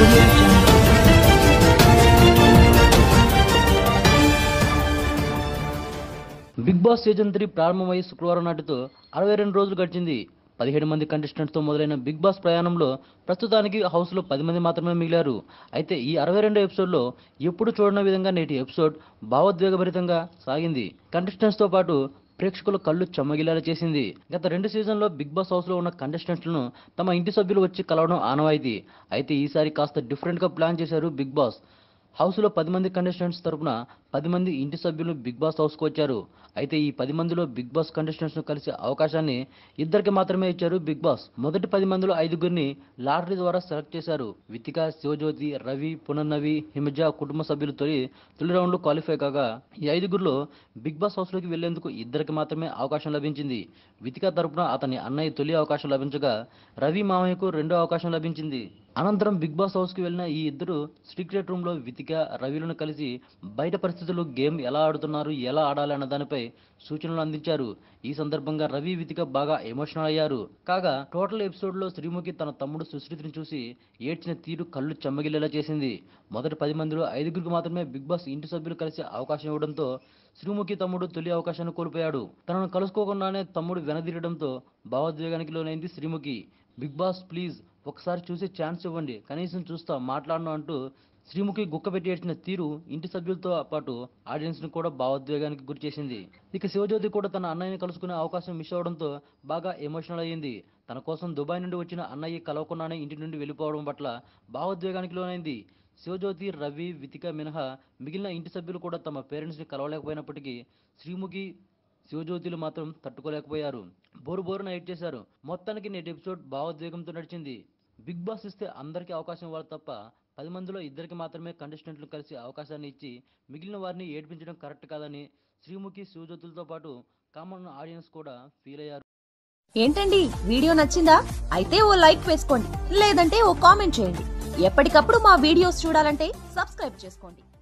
audio jungle. Bigg Boss season three ప్రారంభమై శుక్రవారం నాటితో అరవై రెండు రోజులు గడిచింది పదిహేడు మంది కంటెస్టెంట్స్తో మొదలైన బిగ్ బాస్ ప్రయాణంలో ప్రస్తుతానికి హౌస్లో పది మంది మాత్రమే మిగిలారు అయితే ఈ అరవై రెండో ఎపిసోడ్లో ఎప్పుడు చూడని విధంగా నేటి ఎపిసోడ్ భావోద్వేగభరితంగా సాగింది కంటెస్టెంట్స్తో పాటు ప్రేక్షకుల కళ్ళు చెమ్మగిలేలా చేసింది గత రెండు సీజన్లో బిగ్ బాస్ హౌస్లో ఉన్న కంటెస్టెంట్లను తమ ఇంటి సభ్యులు వచ్చి కలవడం ఆనవాయితీ అయితే ఈసారి కాస్త డిఫరెంట్గా ప్లాన్ చేశారు బిగ్ బాస్ హౌస్లో పది మంది కంటెస్టెంట్స్ తరపున పది మంది ఇంటి సభ్యులు బిగ్ బాస్ హౌస్కు వచ్చారు అయితే ఈ పది మందిలో బిగ్ బాస్ కంటెస్టెంట్స్ను కలిసే అవకాశాన్ని ఇద్దరికి మాత్రమే ఇచ్చారు బిగ్ బాస్ మొదటి పది మందిలో ఐదుగురిని లాటరీ ద్వారా సెలెక్ట్ చేశారు వితిక శివజ్యోతి రవి పునర్నవి హిమజ కుటుంబ సభ్యులు తొలి తొలి రౌండ్లో క్వాలిఫై కాగా ఈ ఐదుగురిలో బిగ్ బాస్ హౌస్లోకి వెళ్లేందుకు ఇద్దరికి మాత్రమే అవకాశం లభించింది వితిక తరపున అతని అన్నయ్య తొలి అవకాశం లభించగా రవి మామయ్యకు రెండో అవకాశం లభించింది అనంతరం బిగ్ బాస్ హౌస్కి వెళ్ళిన ఈ ఇద్దరు సీక్రెట్ రూమ్లో వితిక రవిలను కలిసి బయట పరిస్థితుల్లో గేమ్ ఎలా ఆడుతున్నారు ఎలా ఆడాలి అన్న దానిపై సూచనలు అందించారు ఈ సందర్భంగా రవి వితిక బాగా ఎమోషనల్ అయ్యారు కాగా టోటల్ ఎపిసోడ్లో శ్రీముఖి తన తమ్ముడు సుశ్రీతిని చూసి ఏడ్చిన తీరు కళ్ళు చెమ్మగిల్లేలా చేసింది మొదటి పది మందిలో ఐదుగురికి మాత్రమే బిగ్ బాస్ ఇంటి సభ్యులు కలిసే అవకాశం ఇవ్వడంతో శ్రీముఖి తమ్ముడు తొలి అవకాశాన్ని కోల్పోయాడు తనను కలుసుకోకుండానే తమ్ముడు వెనదిరడంతో భావోద్వేగానికి లోనైంది శ్రీముఖి బిగ్ బాస్ ప్లీజ్ ఒకసారి చూసి ఛాన్స్ ఇవ్వండి కనీసం చూస్తా మాట్లాడను అంటూ శ్రీముఖి గుక్కపెట్టి ఏడ్చిన తీరు ఇంటి సభ్యులతో పాటు ఆడియన్స్ ని కూడా భావోద్వేగానికి గురి చేసింది ఇక శివజ్యోతి కూడా తన అన్నయ్యని కలుసుకునే అవకాశం మిస్ అవడంతో బాగా ఎమోషనల్ అయ్యింది తన కోసం దుబాయ్ నుండి వచ్చిన అన్నయ్య కలవకుండానే ఇంటి నుండి వెళ్ళిపోవడం పట్ల భావోద్వేగానికి లోనైంది శివజ్యోతి రవి వితిక మినహా మిగిలిన ఇంటి సభ్యులు కూడా తమ పేరెంట్స్ని కలవలేకపోయినప్పటికీ శ్రీముఖి శివజ్యోతిలు మాత్రం తట్టుకోలేకపోయారు బోరు బోరున ఎయిట్ చేశారు మొత్తానికి నేటి ఎపిసోడ్ భావోద్వేగంతో నడిచింది బిగ్ బాస్ ఇస్తే అందరికీ అవకాశం ఇవ్వాలి తప్ప పది మందిలో ఇద్దరికి మాత్రమే కంటెస్టెంట్లు కలిసి అవకాశాన్ని ఇచ్చి మిగిలిన వారిని ఏడ్పించడం కరెక్ట్ కాదని శ్రీముఖి శివజ్యోతులతో పాటు కామన్ ఆడియన్స్ కూడా ఫీల్ అయ్యారు ఏంటండి వీడియో నచ్చిందా అయితే ఓ లైక్ వేసుకోండి లేదంటే ఓ కామెంట్ చేయండి ఎప్పటికప్పుడు మా వీడియోస్ చూడాలంటే సబ్స్క్రైబ్ చేసుకోండి